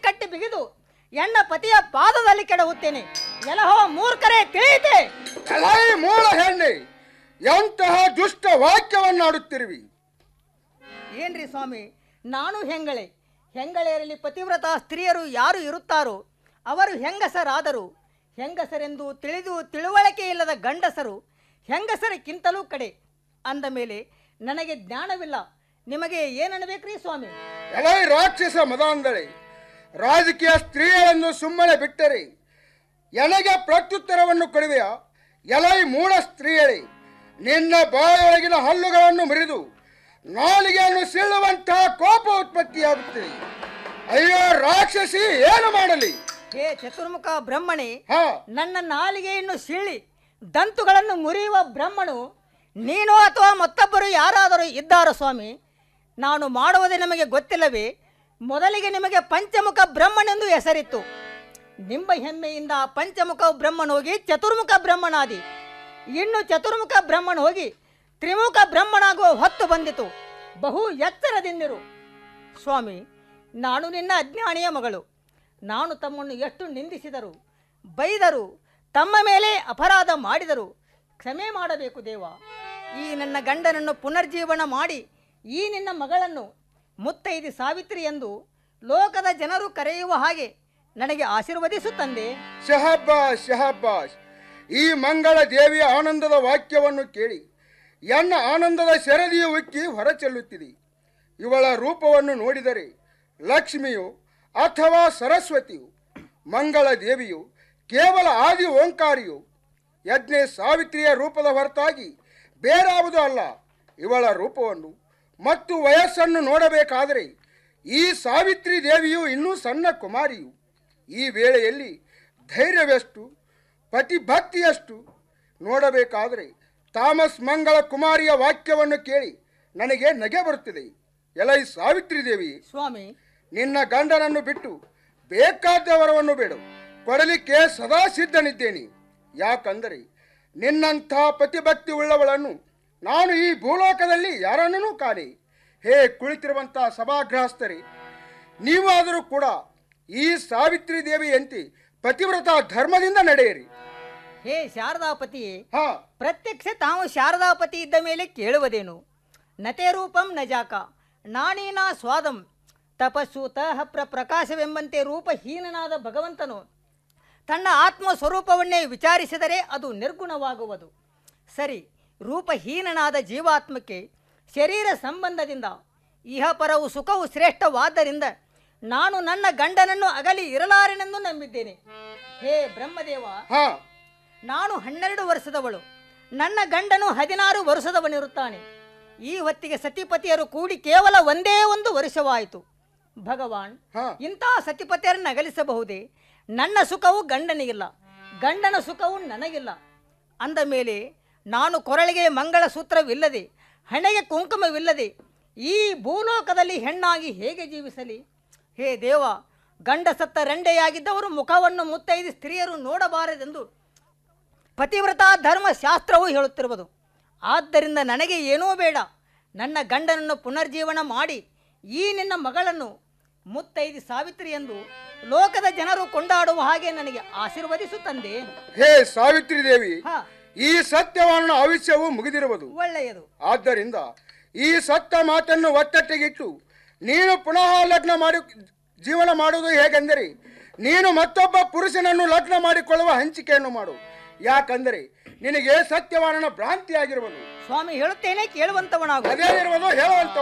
ಕಟ್ಟಿ ಬಿಗಿದು ಎನ್ನ ಪತಿಯ ಪಾದದಲ್ಲಿ ಕೆಡಹುತ್ತೇನೆ ಎಲಹೋ ಮೂರ್ಖರೇ ತಿಳಿಯಿತೆ ಎಲೈ ಮೂಲ ಹೆಣ್ಣೆ ಎಂತಹ ದುಷ್ಟ ವಾಕ್ಯವನ್ನಾಡುತ್ತಿರುವಿ ಏನ್ರಿ ಸ್ವಾಮಿ ನಾನು ಹೆಂಗಳೆ ಹೆಂಗಳೆಯರಲ್ಲಿ ಪತಿವ್ರತ ಸ್ತ್ರೀಯರು ಯಾರು ಇರುತ್ತಾರೋ ಅವರು ಹೆಂಗಸರಾದರು ಹೆಂಗಸರೆಂದು ತಿಳಿದು ತಿಳುವಳಿಕೆ ಇಲ್ಲದ ಗಂಡಸರು ಹೆಂಗಸರಕ್ಕಿಂತಲೂ ಕಡೆ ಅಂದ ಮೇಲೆ ನನಗೆ ಜ್ಞಾನವಿಲ್ಲ ನಿಮಗೆ ಏನನ್ನಬೇಕ್ರಿ ಸ್ವಾಮಿ ಎಲೈ ರಾಕ್ಷಸ ಮದಾಂಧಳೆ ರಾಜಕೀಯ ಸ್ತ್ರೀಯರನ್ನು ಸುಮ್ಮನೆ ಬಿಟ್ಟರೆ ಎನಗೆ ಪ್ರತ್ಯುತ್ತರವನ್ನು ಕೊಡುವೆಯ ಎಲೈ ಮೂಲ ಸ್ತ್ರೀಯಳೆ ನಿನ್ನ ಬಾಯೊಳಗಿನ ಹಲ್ಲುಗಳನ್ನು ಮುರಿದು ನಾಲಿಗೆಯನ್ನು ಸೀಳುವಂತಹ ಕೋಪ ಉತ್ಪತ್ತಿಯಾಗುತ್ತದೆ ಅಯ್ಯೋ ರಾಕ್ಷಸಿ ಏನು ಮಾಡಲಿ ಹೇ ಚತುರ್ಮುಖ ಬ್ರಹ್ಮಣೆ ಹಾ ನನ್ನ ನಾಲಿಗೆಯನ್ನು ಸೀಳಿ ದಂತುಗಳನ್ನು ಮುರಿಯುವ ಬ್ರಹ್ಮನು ನೀನು ಅಥವಾ ಮತ್ತೊಬ್ಬರು ಯಾರಾದರೂ ಇದ್ದಾರೋ ಸ್ವಾಮಿ ನಾನು ಮಾಡುವುದೇ ನಿಮಗೆ ಗೊತ್ತಿಲ್ಲವೇ ಮೊದಲಿಗೆ ನಿಮಗೆ ಪಂಚಮುಖ ಬ್ರಹ್ಮನೆಂದು ಹೆಸರಿತ್ತು ನಿಮ್ಮ ಹೆಮ್ಮೆಯಿಂದ ಪಂಚಮುಖ ಬ್ರಹ್ಮನ್ ಹೋಗಿ ಚತುರ್ಮುಖ ಬ್ರಹ್ಮನಾದಿ ಇನ್ನು ಚತುರ್ಮುಖ ಬ್ರಹ್ಮನ್ ಹೋಗಿ ತ್ರಿಮುಖ ಬ್ರಹ್ಮನಾಗುವ ಹೊತ್ತು ಬಂದಿತು ಬಹು ಎಚ್ಚರದಿಂದಿರು ಸ್ವಾಮಿ ನಾನು ನಿನ್ನ ಅಜ್ಞಾನಿಯ ಮಗಳು ನಾನು ತಮ್ಮನ್ನು ಎಷ್ಟು ನಿಂದಿಸಿದರು ಬೈದರು ತಮ್ಮ ಮೇಲೆ ಅಪರಾಧ ಮಾಡಿದರು ಕ್ಷಮೆ ಮಾಡಬೇಕು ದೇವ ಈ ನನ್ನ ಗಂಡನನ್ನು ಪುನರ್ಜೀವನ ಮಾಡಿ ಈ ನಿನ್ನ ಮಗಳನ್ನು ಮುತ್ತೈದಿ ಸಾವಿತ್ರಿ ಎಂದು ಲೋಕದ ಜನರು ಕರೆಯುವ ಹಾಗೆ ನನಗೆ ಆಶೀರ್ವದಿಸು ತಂದೆ ಶಹಬ್ಬಾಸ್ ಶಹಬ್ಬಾಸ್ ಈ ಮಂಗಳ ದೇವಿಯ ಆನಂದದ ವಾಕ್ಯವನ್ನು ಕೇಳಿ ಎನ್ನ ಆನಂದದ ಶರದಿಯು ಉಕ್ಕಿ ಹೊರಚೆಲ್ಲುತ್ತಿದೆ ಇವಳ ರೂಪವನ್ನು ನೋಡಿದರೆ ಲಕ್ಷ್ಮಿಯು ಅಥವಾ ಸರಸ್ವತಿಯು ಮಂಗಳ ದೇವಿಯು ಕೇವಲ ಆದಿ ಓಂಕಾರಿಯು ಯಜ್ಞೆ ಸಾವಿತ್ರಿಯ ರೂಪದ ಹೊರತಾಗಿ ಬೇರಾವುದೂ ಅಲ್ಲ ಇವಳ ರೂಪವನ್ನು ಮತ್ತು ವಯಸ್ಸನ್ನು ನೋಡಬೇಕಾದರೆ ಈ ಸಾವಿತ್ರಿ ದೇವಿಯು ಇನ್ನೂ ಸಣ್ಣ ಕುಮಾರಿಯು ಈ ವೇಳೆಯಲ್ಲಿ ಧೈರ್ಯವೆಷ್ಟು ಪತಿಭಕ್ತಿಯಷ್ಟು ನೋಡಬೇಕಾದರೆ ತಾಮಸ್ ಮಂಗಳ ಕುಮಾರಿಯ ವಾಕ್ಯವನ್ನು ಕೇಳಿ ನನಗೆ ನಗೆ ಬರುತ್ತಿದೆ ಎಲೈ ಸಾವಿತ್ರಿ ದೇವಿ ಸ್ವಾಮಿ ನಿನ್ನ ಗಂಡನನ್ನು ಬಿಟ್ಟು ಬೇಕಾದ ವರವನ್ನು ಬೇಡು ಕೊಡಲಿಕ್ಕೆ ಸದಾ ಸಿದ್ಧನಿದ್ದೇನೆ ಯಾಕಂದರೆ ನಿನ್ನಂಥ ಪತಿಭಕ್ತಿ ಉಳ್ಳವಳನ್ನು ನಾನು ಈ ಭೂಲೋಕದಲ್ಲಿ ಯಾರನ್ನೂ ಕಾಣೆ ಹೇ ಕುಳಿತಿರುವಂಥ ಸಭಾಗೃಹಸ್ಥರೇ ನೀವಾದರೂ ಕೂಡ ಈ ಸಾವಿತ್ರಿ ದೇವಿಯಂತೆ ಪತಿವ್ರತ ಧರ್ಮದಿಂದ ನಡೆಯಿರಿ ಹೇ ಶಾರದಾಪತಿಯೇ ಹಾ ಪ್ರತ್ಯಕ್ಷ ತಾವು ಶಾರದಾಪತಿ ಇದ್ದ ಮೇಲೆ ಕೇಳುವುದೇನು ನತೆ ರೂಪಂ ನಜಾಕ ನಾಣೀನ ಸ್ವಾದಂ ತಪಸ್ಸು ತಹಪ್ರ ಪ್ರಕಾಶವೆಂಬಂತೆ ರೂಪಹೀನನಾದ ಭಗವಂತನು ತನ್ನ ಆತ್ಮ ಸ್ವರೂಪವನ್ನೇ ವಿಚಾರಿಸಿದರೆ ಅದು ನಿರ್ಗುಣವಾಗುವುದು ಸರಿ ರೂಪಹೀನನಾದ ಜೀವಾತ್ಮಕ್ಕೆ ಶರೀರ ಸಂಬಂಧದಿಂದ ಇಹಪರವು ಸುಖವು ಶ್ರೇಷ್ಠವಾದ್ದರಿಂದ ನಾನು ನನ್ನ ಗಂಡನನ್ನು ಅಗಲಿ ಇರಲಾರೆನೆಂದು ನಂಬಿದ್ದೇನೆ ಹೇ ಬ್ರಹ್ಮದೇವ ಹಾ ನಾನು ಹನ್ನೆರಡು ವರ್ಷದವಳು ನನ್ನ ಗಂಡನು ಹದಿನಾರು ವರ್ಷದವನಿರುತ್ತಾನೆ ಈ ಹೊತ್ತಿಗೆ ಸತಿಪತಿಯರು ಕೂಡಿ ಕೇವಲ ಒಂದೇ ಒಂದು ವರ್ಷವಾಯಿತು ಭಗವಾನ್ ಹಾ ಇಂತಹ ಸತಿಪತಿಯರನ್ನು ಅಗಲಿಸಬಹುದೇ ನನ್ನ ಸುಖವು ಗಂಡನಿಗಿಲ್ಲ ಗಂಡನ ಸುಖವು ನನಗಿಲ್ಲ ಅಂದ ಮೇಲೆ ನಾನು ಕೊರಳಿಗೆ ಮಂಗಳಸೂತ್ರವಿಲ್ಲದೆ ಹಣೆಗೆ ಕುಂಕುಮವಿಲ್ಲದೆ ಈ ಭೂಲೋಕದಲ್ಲಿ ಹೆಣ್ಣಾಗಿ ಹೇಗೆ ಜೀವಿಸಲಿ ಹೇ ದೇವ ಗಂಡ ಸತ್ತ ರಂಡೆಯಾಗಿದ್ದವರು ಮುಖವನ್ನು ಮುತ್ತೈದು ಸ್ತ್ರೀಯರು ನೋಡಬಾರದೆಂದು ಪತಿವ್ರತಾ ಧರ್ಮಶಾಸ್ತ್ರವು ಹೇಳುತ್ತಿರುವುದು ಆದ್ದರಿಂದ ನನಗೆ ಏನೂ ಬೇಡ ನನ್ನ ಗಂಡನನ್ನು ಪುನರ್ಜೀವನ ಮಾಡಿ ಈ ನಿನ್ನ ಮಗಳನ್ನು ಮುತ್ತೈದು ಸಾವಿತ್ರಿ ಎಂದು ಲೋಕದ ಜನರು ಕೊಂಡಾಡುವ ಹಾಗೆ ನನಗೆ ಆಶೀರ್ವದಿಸು ತಂದೆ ಹೇ ಸಾವಿತ್ರಿ ದೇವಿ ಹಾ ಈ ಸತ್ಯವನ್ನು ಆಯುಷ್ಯವು ಮುಗಿದಿರುವುದು ಒಳ್ಳೆಯದು ಆದ್ದರಿಂದ ಈ ಸತ್ಯ ಮಾತನ್ನು ಒತ್ತಟ್ಟಿಗಿಟ್ಟು ನೀನು ಪುನಃ ಲಗ್ನ ಮಾಡಿ ಜೀವನ ಮಾಡುವುದು ಹೇಗೆಂದರೆ ನೀನು ಮತ್ತೊಬ್ಬ ಪುರುಷನನ್ನು ಲಗ್ನ ಮಾಡಿಕೊಳ್ಳುವ ಹಂಚಿಕೆಯನ್ನು ಮಾಡು ಯಾಕಂದರೆ ನಿನಗೆ ಸತ್ಯವಾನನ ಭ್ರಾಂತಿಯಾಗಿರುವುದು ಸ್ವಾಮಿ ಹೇಳುತ್ತೇನೆ ಕೇಳುವಂತವನಾಗು ಅದೇನಿರುವುದು ಹೇಳುವಂತ